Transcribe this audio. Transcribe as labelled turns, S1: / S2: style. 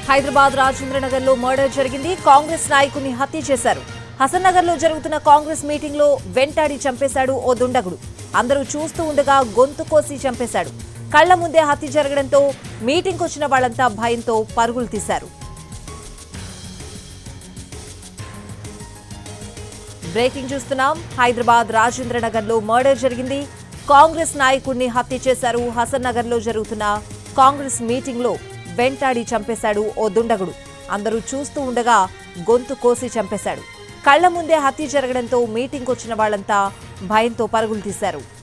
S1: హైదరాబాద్ రాజేంద్రనగర్ లో మర్డర్ జరిగింది కాంగ్రెస్ నాయకుని హత్య చేశారు హసన్ నగర్ లో జరుగుతున్న కాంగ్రెస్ మీటింగ్ లో వెంటాడి చంపేశాడు ఓ దుండగుడు అందరూ చూస్తూ ఉండగా గొంతు కోసి చంపేశాడు కళ్ల ముందే హత్య జరగడంతో మీటింగ్ వచ్చిన వాళ్ళంతా భయంతో పరుగులు తీశారు బ్రేకింగ్ చూస్తున్నాం హైదరాబాద్ రాజేంద్రనగర్ లో మర్డర్ జరిగింది కాంగ్రెస్ నాయకుడిని హత్య చేశారు హసన్ నగర్ లో జరుగుతున్న కాంగ్రెస్ మీటింగ్ లో వెంటాడి చంపేశాడు ఓ దుండగుడు అందరూ చూస్తూ ఉండగా గొంతు కోసి చంపేశాడు కళ్ల ముందే హత్య జరగడంతో మీటింగ్ వచ్చిన వాళ్ళంతా భయంతో పరుగులు తీశారు